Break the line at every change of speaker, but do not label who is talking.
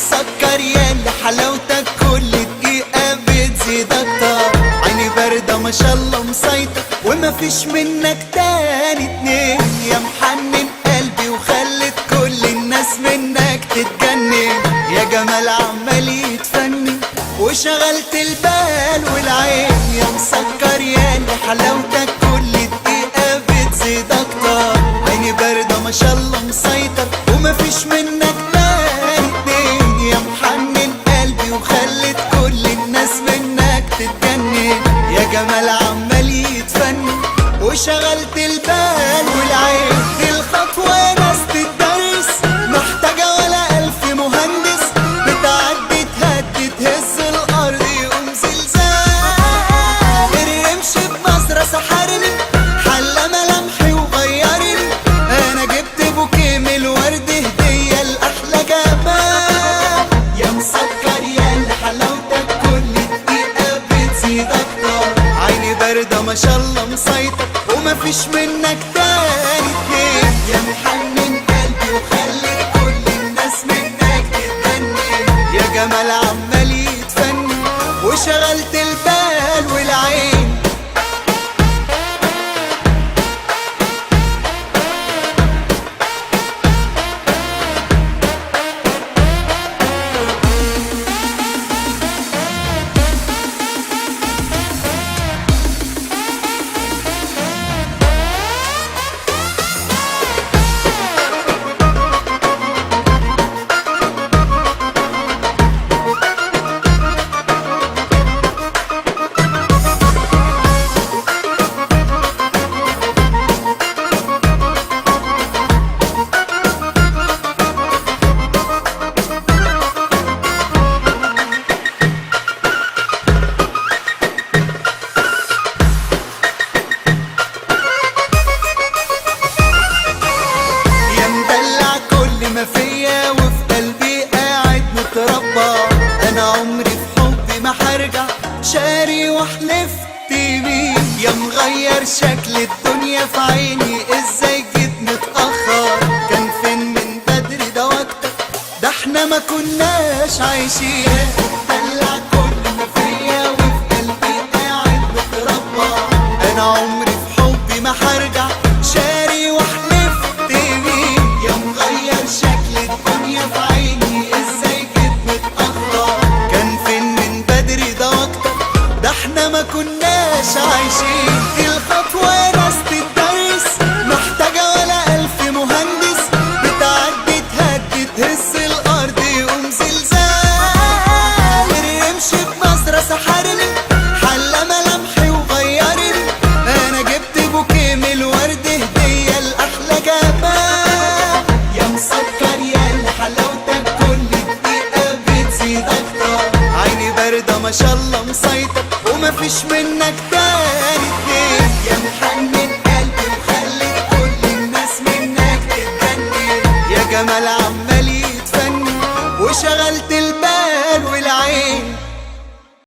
مسكر يا اللي حلاوتك كل دقيقة بتزيد اكتر عيني باردة ما شاء الله مسيطر وما فيش منك تاني اتنين يا محنن قلبي وخلت كل الناس منك تتجنن يا جمال عمال يتفنن وشغلت البال والعين يا مسكر يا اللي حلاوتك كل دقيقة بتزيد اكتر عيني باردة ما شاء الله مسيطر وما فيش منك تاني اتنين يا محنن قلبي وخلت كل الناس منك تتجنن يا جمال عمال يتفنن وشغلت البال والعين دي الخطوة ناس تدرس محتاجة ولا ألف مهندس بتعدي تهدي تهز الأرض يقوم زلزال الرمش بنظرة سحرني حلى ملامحي وغيرني أنا جبت بوكيه من الورد هدية لأحلى جمال يا مسكر يا اللي حلاوتك كل دقيقة بتزيد أكتر عيني باردة ما شاء الله مسيطر وما فيش منك تاني اتنين يا محنن قلبي وخلي كل الناس منك تتجنن يا جمال عمال يتفنن وشغلت البال والعين يا مدلع كل ما فيا وفي قلبي قاعد متربى انا عمري في حبي ما هرجع شاري وحلفت بيه يا مغير شكل الدنيا في عيني ازاي جيت متاخر كان فين من بدري ده وقتك ده احنا ما كناش عايشين مدلع كل ما فيا وفي قلبي قاعد متربى انا عمري في حبي ما هرجع شاري وحلفت بيه يا مغير شكل الدنيا في عيني ازاي جيت متأخر كان فين من بدري ده وقتك ده احنا ما كناش عايشين دي الخطوة ناس تدرس محتاجة ولا ألف مهندس بتعدي تهدي تهز الأرض يقوم زلزال الرمش بنظرة سحرني حلى ملامحي وغيرني أنا جبت بوكيه من الورد هدية لأحلى جمال يا مسكر يا اللي حلاوتك كل دقيقة بتزيد أكتر عيني باردة ما شاء الله مسيطر وما فيش منك تاني اتنين يا محنن قلبي وخلي كل الناس منك تتجنن يا جمال